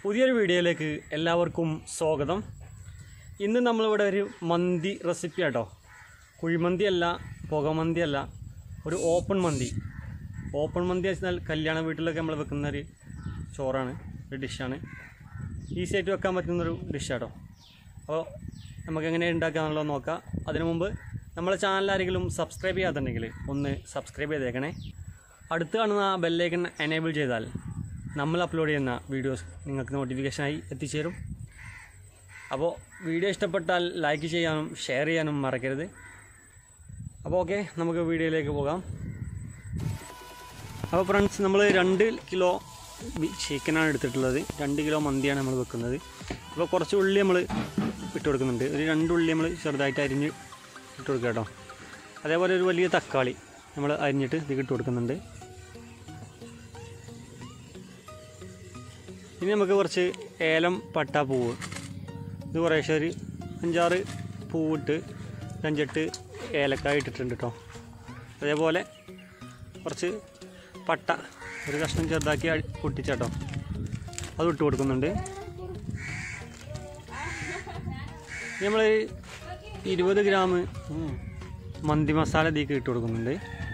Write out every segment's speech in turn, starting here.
പുതിയൊരു വീഡിയോയിലേക്ക് എല്ലാവർക്കും സ്വാഗതം ഇന്ന് നമ്മളിവിടെ ഒരു മന്തി റെസിപ്പി ആട്ടോ കുഴിമന്തി അല്ല പുകമന്തി അല്ല ഒരു ഓപ്പൺ മന്തി ഓപ്പൺ മന്തി വെച്ചാൽ കല്യാണ വീട്ടിലൊക്കെ നമ്മൾ വെക്കുന്ന ഒരു ചോറാണ് ഒരു ഡിഷാണ് ഈസി ആയിട്ട് വെക്കാൻ പറ്റുന്നൊരു ഡിഷാട്ടോ അപ്പോൾ നമുക്ക് എങ്ങനെ ഉണ്ടാക്കാന്നുള്ളത് നോക്കാം അതിനു മുമ്പ് നമ്മളെ ചാനൽ ആരെങ്കിലും സബ്സ്ക്രൈബ് ചെയ്യാത്തുണ്ടെങ്കിൽ ഒന്ന് സബ്സ്ക്രൈബ് ചെയ്തേക്കണേ അടുത്ത് കാണുന്ന ആ ബെല്ലൈക്കൺ എനേബിൾ ചെയ്താൽ നമ്മൾ അപ്ലോഡ് ചെയ്യുന്ന വീഡിയോസ് നിങ്ങൾക്ക് നോട്ടിഫിക്കേഷനായി എത്തിച്ചേരും അപ്പോൾ വീഡിയോ ഇഷ്ടപ്പെട്ടാൽ ലൈക്ക് ചെയ്യാനും ഷെയർ ചെയ്യാനും മറക്കരുത് അപ്പോൾ ഓക്കെ നമുക്ക് വീഡിയോയിലേക്ക് പോകാം അപ്പോൾ ഫ്രണ്ട്സ് നമ്മൾ രണ്ട് കിലോ ചിക്കനാണ് എടുത്തിട്ടുള്ളത് രണ്ട് കിലോ മന്തിയാണ് നമ്മൾ വെക്കുന്നത് അപ്പോൾ കുറച്ച് ഉള്ളി നമ്മൾ ഇട്ട് കൊടുക്കുന്നുണ്ട് ഒരു രണ്ട് ഉള്ളി നമ്മൾ ചെറുതായിട്ട് അരിഞ്ഞ് ഇട്ട് കൊടുക്കുക കേട്ടോ അതേപോലെ ഒരു വലിയ തക്കാളി നമ്മൾ അരിഞ്ഞിട്ട് ഇതിൽ ഇട്ട് കൊടുക്കുന്നുണ്ട് ഇനി നമുക്ക് കുറച്ച് ഏലം പട്ട പൂവ് ഇത് കുറേശ്ശെ ഒരു അഞ്ചാറ് പൂവിട്ട് അഞ്ചെട്ട് ഏലക്കായ ഇട്ടിട്ടുണ്ട് കേട്ടോ അതേപോലെ കുറച്ച് പട്ട ഒരു കഷ്ണം ചെറുതാക്കി അടി- പൊട്ടിച്ചാട്ടോ അത് ഇട്ട് കൊടുക്കുന്നുണ്ട് നമ്മൾ ഇരുപത് ഗ്രാം മന്തി മസാല ഇതിലേക്ക് ഇട്ട് കൊടുക്കുന്നുണ്ട്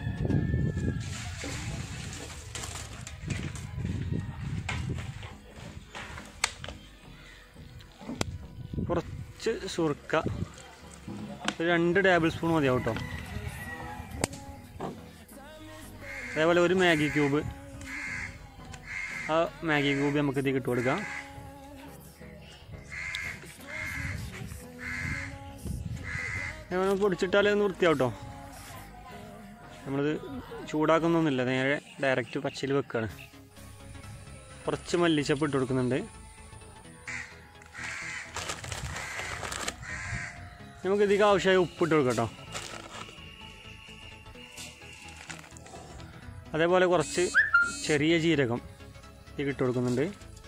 കുറച്ച് സുർക്ക ഒരു രണ്ട് ടേബിൾ സ്പൂൺ മതിയാവും കേട്ടോ അതേപോലെ ഒരു മാഗി ക്യൂബ് ആ മാഗി ക്യൂബ് നമുക്ക് ഇതിൽ ഇട്ട് കൊടുക്കാം നമ്മൾ പൊടിച്ചിട്ടാലേ ഒന്ന് വൃത്തിയാവും കേട്ടോ നമ്മളിത് ചൂടാക്കുന്നൊന്നുമില്ല നേരെ ഡയറക്റ്റ് പച്ചയിൽ വെക്കുകയാണ് കുറച്ച് മല്ലിച്ചപ്പ് ഇട്ട് കൊടുക്കുന്നുണ്ട് നമുക്ക് ഇതിലേക്ക് ആവശ്യമായ ഉപ്പിട്ട് കൊടുക്കാം കേട്ടോ അതേപോലെ കുറച്ച് ചെറിയ ജീരകം ഇതിലേക്ക് ഇട്ട് കൊടുക്കുന്നുണ്ട്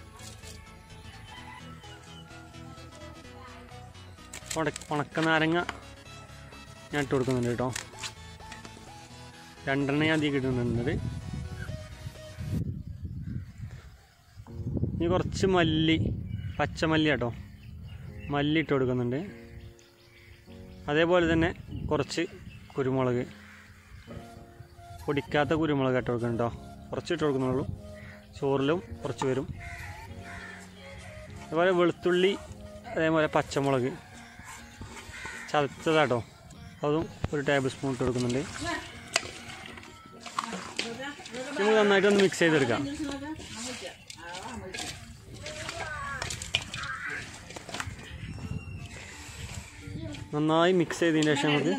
ഉണക്ക ഉണക്ക നാരങ്ങ ഞാൻ ഇട്ട് കൊടുക്കുന്നുണ്ട് കേട്ടോ രണ്ടെണ്ണം ഞാൻ ഇതിലേക്ക് ഇടുന്നുണ്ട് ഇനി കുറച്ച് മല്ലി പച്ചമല്ലി കേട്ടോ മല്ലി ഇട്ട് കൊടുക്കുന്നുണ്ട് അതേപോലെ തന്നെ കുറച്ച് കുരുമുളക് പൊടിക്കാത്ത കുരുമുളക് ഇട്ട് കൊടുക്കണം കേട്ടോ കുറച്ച് ഇട്ട് കൊടുക്കുന്നുള്ളൂ ചോറിലും കുറച്ച് വരും അതുപോലെ വെളുത്തുള്ളി അതേപോലെ പച്ചമുളക് ചതച്ചതാട്ടോ അതും ഒരു ടേബിൾ സ്പൂൺ ഇട്ട് കൊടുക്കുന്നുണ്ട് നമുക്ക് നന്നായിട്ടൊന്ന് മിക്സ് ചെയ്തെടുക്കാം നന്നായി മിക്സ് ചെയ്തതിന് ശേഷം നമുക്ക്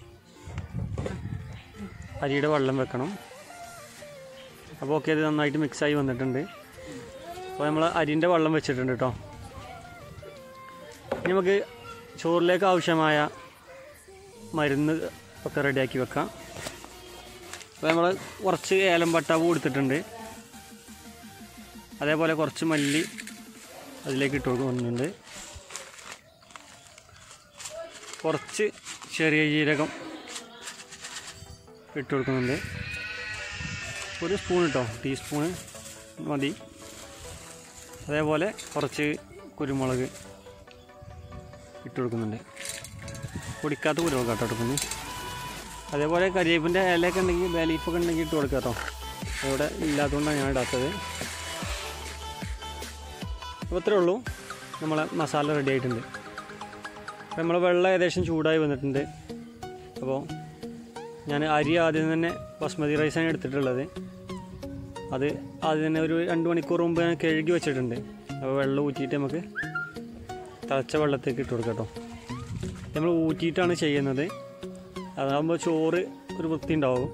അരിയുടെ വെള്ളം വെക്കണം അപ്പോൾ ഓക്കെ അത് നന്നായിട്ട് മിക്സായി വന്നിട്ടുണ്ട് അപ്പോൾ നമ്മൾ അരിൻ്റെ വെള്ളം വെച്ചിട്ടുണ്ട് കേട്ടോ ഇനി നമുക്ക് ചോറിലേക്ക് ആവശ്യമായ മരുന്ന് ഒക്കെ റെഡിയാക്കി വെക്കാം അപ്പോൾ നമ്മൾ കുറച്ച് ഏലം പട്ടാവ് കൊടുത്തിട്ടുണ്ട് അതേപോലെ കുറച്ച് മല്ലി അതിലേക്ക് ഇട്ട് കൊടുക്കുന്നുണ്ട് കുറച്ച് ചെറിയ ജീരകം ഇട്ട് കൊടുക്കുന്നുണ്ട് ഒരു സ്പൂൺ കേട്ടോ ടീസ്പൂണ് മതി അതേപോലെ കുറച്ച് കുരുമുളക് ഇട്ട് കൊടുക്കുന്നുണ്ട് പൊടിക്കാത്ത കുരുമുളക് കേട്ടോ കൊടുക്കുന്നു അതേപോലെ കരിവേപ്പിൻ്റെ ഇലയൊക്കെ ഉണ്ടെങ്കിൽ ബലീഫൊക്കെ ഉണ്ടെങ്കിൽ ഇട്ട് കൊടുക്കാം കേട്ടോ ഇവിടെ ഇല്ലാത്തതുകൊണ്ടാണ് ഞാൻ ഇടാത്തത് അപ്പോൾ ഇത്രേ ഉള്ളൂ നമ്മളെ മസാല റെഡി ആയിട്ടുണ്ട് അപ്പോൾ നമ്മൾ വെള്ളം ഏകദേശം ചൂടായി വന്നിട്ടുണ്ട് അപ്പോൾ ഞാൻ അരി ആദ്യം തന്നെ ബസ്മതി റൈസാണ് എടുത്തിട്ടുള്ളത് അത് ആദ്യം തന്നെ ഒരു രണ്ട് മണിക്കൂർ മുമ്പ് ഞാൻ കഴുകി വെച്ചിട്ടുണ്ട് അപ്പോൾ വെള്ളം ഊറ്റിയിട്ട് നമുക്ക് തിളച്ച വെള്ളത്തേക്ക് ഇട്ട് കൊടുക്കാം കേട്ടോ നമ്മൾ ഊറ്റിയിട്ടാണ് ചെയ്യുന്നത് അതാകുമ്പോൾ ചോറ് ഒരു വൃത്തി ഉണ്ടാവും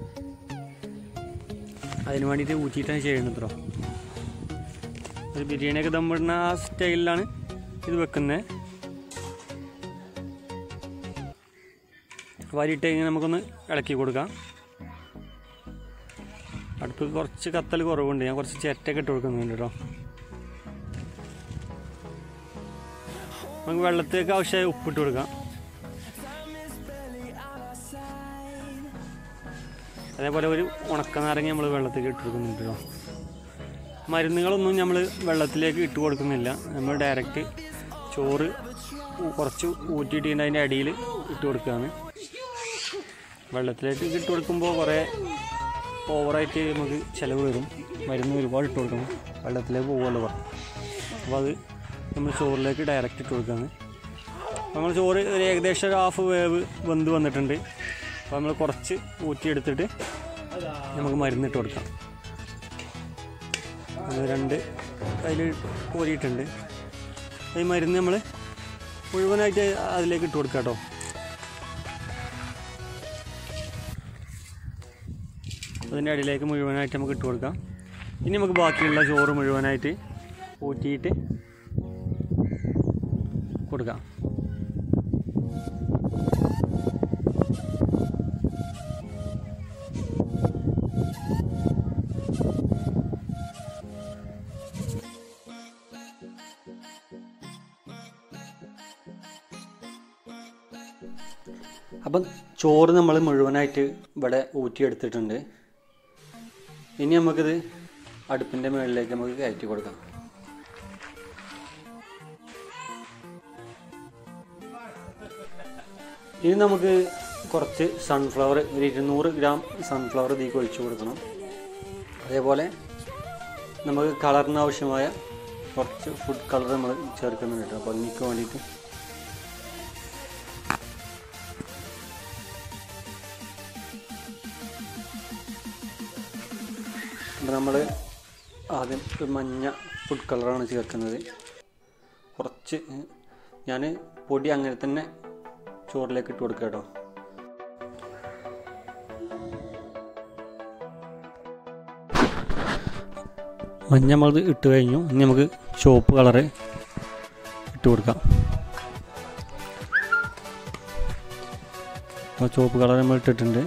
അതിന് വേണ്ടിയിട്ട് ഊറ്റിയിട്ടാണ് ചെയ്യുന്നത് കേട്ടോ ഒരു ബിരിയാണിയൊക്കെ ദമ്മിടുന്ന ആ സ്റ്റൈലിലാണ് ഇത് വെക്കുന്നത് വാരിയിട്ട് ഇങ്ങനെ നമുക്കൊന്ന് ഇളക്കി കൊടുക്കാം അടുപ്പ് കുറച്ച് കത്തൽ കുറവുണ്ട് ഞാൻ കുറച്ച് ചിരട്ടയൊക്കെ ഇട്ട് കൊടുക്കുന്നുണ്ട് കേട്ടോ നമുക്ക് വെള്ളത്തേക്ക് ആവശ്യമായ ഉപ്പിട്ട് കൊടുക്കാം അതേപോലെ ഒരു ഉണക്ക നാരങ്ങ നമ്മൾ വെള്ളത്തേക്ക് ഇട്ട് കൊടുക്കുന്നുണ്ട് കേട്ടോ മരുന്നുകളൊന്നും നമ്മൾ വെള്ളത്തിലേക്ക് ഇട്ട് കൊടുക്കുന്നില്ല നമ്മൾ ഡയറക്റ്റ് ചോറ് ഉ- കുറച്ച് ഊറ്റിയിട്ട് അതിൻ്റെ അടിയിൽ ഇട്ട് കൊടുക്കുകയാണ് വെള്ളത്തിലേക്ക് ഇട്ട് കൊടുക്കുമ്പോൾ കുറേ ഓവറായിട്ട് നമുക്ക് ചിലവ് വരും മരുന്ന് ഒരുപാട് ഇട്ട് കൊടുക്കണം വെള്ളത്തിലേക്ക് പോകുമല്ലോ കുറേ അപ്പോൾ അത് നമ്മൾ ചോറിലേക്ക് ഡയറക്റ്റ് ഇട്ട് കൊടുക്കുകയാണ് നമ്മൾ ചോറ് ഒരു ഏകദേശം ഒരു ഹാഫ് വേവ് വെന്ത് വന്നിട്ടുണ്ട് അപ്പോൾ നമ്മൾ കുറച്ച് ഊറ്റിയെടുത്തിട്ട് നമുക്ക് മരുന്നിട്ട് കൊടുക്കാം അത് രണ്ട് അതിൽ കോരിയിട്ടുണ്ട് ഈ മരുന്ന് നമ്മൾ മുഴുവനായിട്ട് അതിലേക്ക് ഇട്ട് കൊടുക്കാം കേട്ടോ അതിൻ്റെ അടിയിലേക്ക് മുഴുവനായിട്ട് നമുക്ക് ഇട്ട് കൊടുക്കാം ഇനി നമുക്ക് ബാക്കിയുള്ള ചോറ് മുഴുവനായിട്ട് ഊറ്റിയിട്ട് കൊടുക്കാം അപ്പം ചോറ് നമ്മൾ മുഴുവനായിട്ട് ഇവിടെ ഊറ്റിയെടുത്തിട്ടുണ്ട് ഇനി നമുക്കിത് അടുപ്പിൻ്റെ മുകളിലേക്ക് നമുക്ക് കയറ്റി കൊടുക്കാം ഇനി നമുക്ക് കുറച്ച് സൺഫ്ലവർ ഒരു ഇരുന്നൂറ് ഗ്രാം സൺഫ്ലവർ ഇതിലേക്ക് ഒഴിച്ചു കൊടുക്കണം അതേപോലെ നമുക്ക് കളറിന് ആവശ്യമായ കുറച്ച് ഫുഡ് കളർ നമ്മൾ ചേർക്കുന്നുണ്ട് കേട്ടോ ഭംഗിക്ക് വേണ്ടിയിട്ട് അപ്പോൾ നമ്മൾ ആദ്യം ഒരു മഞ്ഞ ഫുഡ് കളറാണ് ചേർക്കുന്നത് കുറച്ച് ഞാൻ പൊടി അങ്ങനെ തന്നെ ചോറിലേക്ക് ഇട്ട് കൊടുക്കുക കേട്ടോ മഞ്ഞ നമ്മൾ ഇട്ട് കഴിഞ്ഞു ഇനി നമുക്ക് ചുവപ്പ് കളറ് ഇട്ട് കൊടുക്കാം അപ്പോൾ ചുവപ്പ് കളർ നമ്മൾ ഇട്ടിട്ടുണ്ട്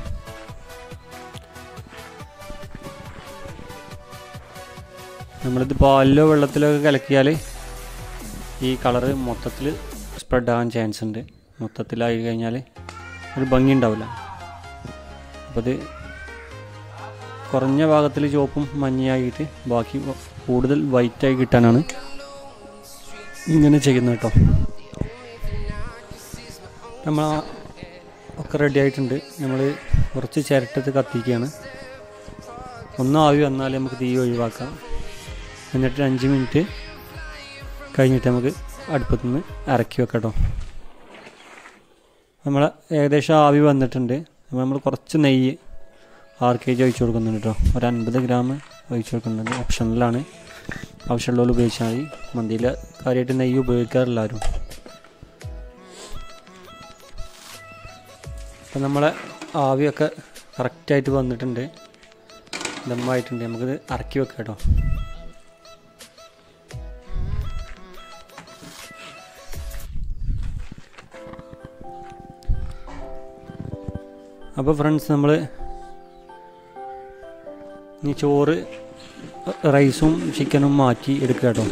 നമ്മളിത് പാലിലോ വെള്ളത്തിലോ ഒക്കെ കലക്കിയാൽ ഈ കളറ് മൊത്തത്തിൽ സ്പ്രെഡ് ആകാൻ ചാൻസ് ഉണ്ട് മൊത്തത്തിലായി കഴിഞ്ഞാൽ ഒരു ഭംഗി ഉണ്ടാവില്ല അപ്പോൾ ഇത് കുറഞ്ഞ ഭാഗത്തിൽ ചുവപ്പും മഞ്ഞയായിട്ട് ബാക്കി കൂടുതൽ വൈറ്റായി കിട്ടാനാണ് ഇങ്ങനെ ചെയ്യുന്നത് കേട്ടോ നമ്മൾ ആ ഒക്കെ റെഡി ആയിട്ടുണ്ട് നമ്മൾ കുറച്ച് ചിരട്ടത്ത് കത്തിക്കുകയാണ് ഒന്ന് ആവി വന്നാൽ നമുക്ക് തീ ഒഴിവാക്കാം എന്നിട്ട് ഒരു അഞ്ച് മിനിറ്റ് കഴിഞ്ഞിട്ട് നമുക്ക് അടുപ്പത്തു നിന്ന് ഇറക്കി വെക്കാം കേട്ടോ നമ്മൾ ഏകദേശം ആവി വന്നിട്ടുണ്ട് അപ്പോൾ നമ്മൾ കുറച്ച് നെയ്യ് ആറ് കെ ജി ഒഴിച്ചു കൊടുക്കുന്നുണ്ട് കേട്ടോ ഒരു അൻപത് ഗ്രാം ഒഴിച്ചു കൊടുക്കുന്നുണ്ട് ഓപ്ഷനിലാണ് ആവശ്യമുള്ളവർ ഉപയോഗിച്ചാൽ മതി മന്തിയിൽ കാര്യമായിട്ട് നെയ്യ് ഉപയോഗിക്കാറില്ല ആരും അപ്പം നമ്മളെ ആവിയൊക്കെ കറക്റ്റായിട്ട് വന്നിട്ടുണ്ട് ദമ്മായിട്ടുണ്ട് നമുക്കിത് ഇറക്കി വെക്കാം കേട്ടോ അപ്പോൾ ഫ്രണ്ട്സ് നമ്മൾ ഇനി ചോറ് റൈസും ചിക്കനും മാറ്റി എടുക്കുക കേട്ടോ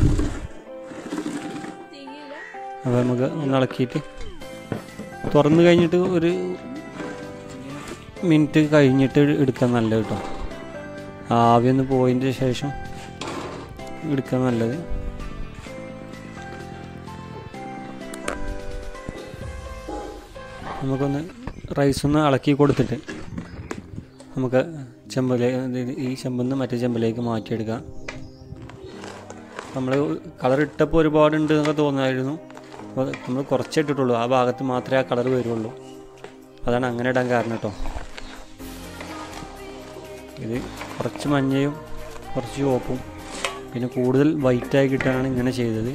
അപ്പോൾ നമുക്ക് ഒന്ന് ഇളക്കിയിട്ട് തുറന്നു കഴിഞ്ഞിട്ട് ഒരു മിനിറ്റ് കഴിഞ്ഞിട്ട് എടുക്കാൻ നല്ലത് കേട്ടോ ആവി ഒന്ന് പോയതിൻ്റെ ശേഷം എടുക്കാൻ നല്ലത് നമുക്കൊന്ന് റൈസ് ഒന്ന് ഇളക്കി കൊടുത്തിട്ട് നമുക്ക് ചെമ്പിലേക്ക് ഈ ചെമ്പിൽ നിന്ന് മറ്റേ ചെമ്പിലേക്ക് മാറ്റിയെടുക്കാം നമ്മൾ കളർ ഇട്ടപ്പോൾ ഒരുപാടുണ്ട് എന്നൊക്കെ തോന്നുമായിരുന്നു അപ്പോൾ നമ്മൾ കുറച്ചേ ഇട്ടിട്ടുള്ളൂ ആ ഭാഗത്ത് മാത്രമേ ആ കളർ വരുള്ളൂ അതാണ് അങ്ങനെ ഇടാൻ കാരണം കേട്ടോ ഇത് കുറച്ച് മഞ്ഞയും കുറച്ച് ചുവപ്പും പിന്നെ കൂടുതൽ വൈറ്റായി കിട്ടാനാണ് ഇങ്ങനെ ചെയ്തത്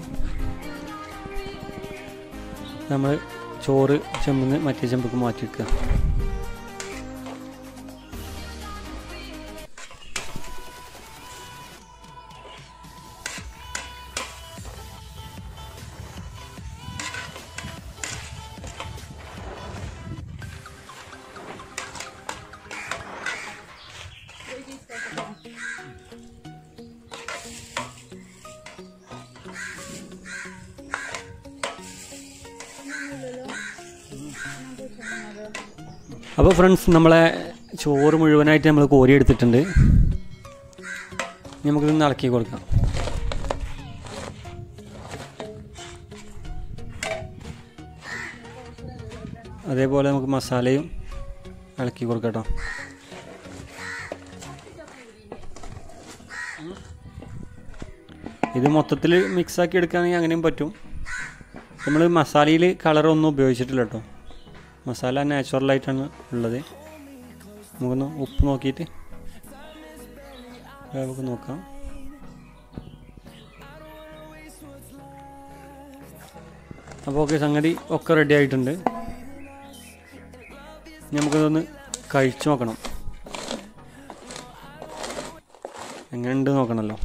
നമ്മൾ ചോറ് ചെമ്പിന്ന് മറ്റേ ചെമ്പക്ക് മാറ്റി വെക്കുക അപ്പോൾ ഫ്രണ്ട്സ് നമ്മളെ ചോറ് മുഴുവനായിട്ട് നമ്മൾ കോരിയെടുത്തിട്ടുണ്ട് ഇനി നമുക്കിതൊന്ന് ഇളക്കി കൊടുക്കാം അതേപോലെ നമുക്ക് മസാലയും ഇളക്കി കൊടുക്കാം കേട്ടോ ഇത് മൊത്തത്തിൽ മിക്സാക്കി എടുക്കുകയാണെങ്കിൽ അങ്ങനെയും പറ്റും നമ്മൾ മസാലയിൽ കളറൊന്നും ഉപയോഗിച്ചിട്ടില്ല കേട്ടോ മസാല നാച്ചുറലായിട്ടാണ് ഉള്ളത് നമുക്കൊന്ന് ഉപ്പ് നോക്കിയിട്ട് നമുക്ക് നോക്കാം അപ്പോൾ ഓക്കെ സംഗതി ഒക്കെ റെഡി ആയിട്ടുണ്ട് ഇനി നമുക്കിതൊന്ന് കഴിച്ചു നോക്കണം എങ്ങനെയുണ്ട് നോക്കണമല്ലോ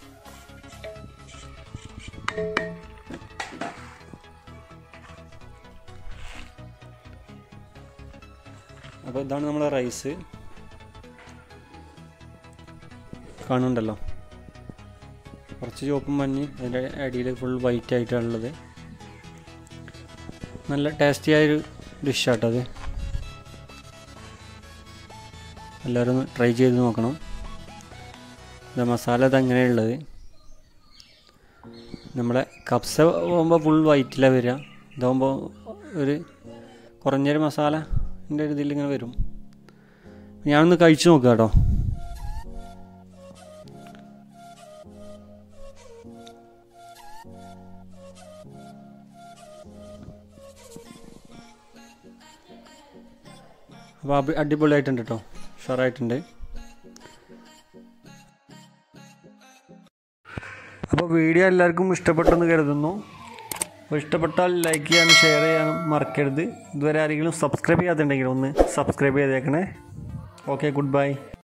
അപ്പോൾ ഇതാണ് നമ്മളെ റൈസ് കാണുന്നുണ്ടല്ലോ കുറച്ച് ചുവപ്പും മഞ്ഞ് അതിൻ്റെ അടിയിൽ ഫുൾ വൈറ്റ് ആയിട്ടാണുള്ളത് നല്ല ടേസ്റ്റി ആയൊരു ഡിഷാട്ടോ അത് എല്ലാവരും ഒന്ന് ട്രൈ ചെയ്ത് നോക്കണം ഇത് മസാല ഇത് അങ്ങനെയുള്ളത് നമ്മുടെ കപ്സ പോകുമ്പോൾ ഫുൾ വൈറ്റിലാണ് വരിക ഇതാകുമ്പോൾ ഒരു കുറഞ്ഞൊരു മസാലൻ്റെ ഒരു ഇതിലിങ്ങനെ വരും ഞാനൊന്ന് കഴിച്ചു നോക്കാം കേട്ടോ അപ്പോൾ അടി അടിപൊളിയായിട്ടുണ്ട് കേട്ടോ ഉഷാറായിട്ടുണ്ട് അപ്പോൾ വീഡിയോ എല്ലാവർക്കും ഇഷ്ടപ്പെട്ടെന്ന് കരുതുന്നു അപ്പോൾ ഇഷ്ടപ്പെട്ടാൽ ലൈക്ക് ചെയ്യാനും ഷെയർ ചെയ്യാനും മറക്കരുത് ഇതുവരെ ആരെങ്കിലും സബ്സ്ക്രൈബ് ചെയ്യാത്തുണ്ടെങ്കിൽ ഒന്ന് സബ്സ്ക്രൈബ് ചെയ്തേക്കണേ ഓക്കെ ഗുഡ് ബൈ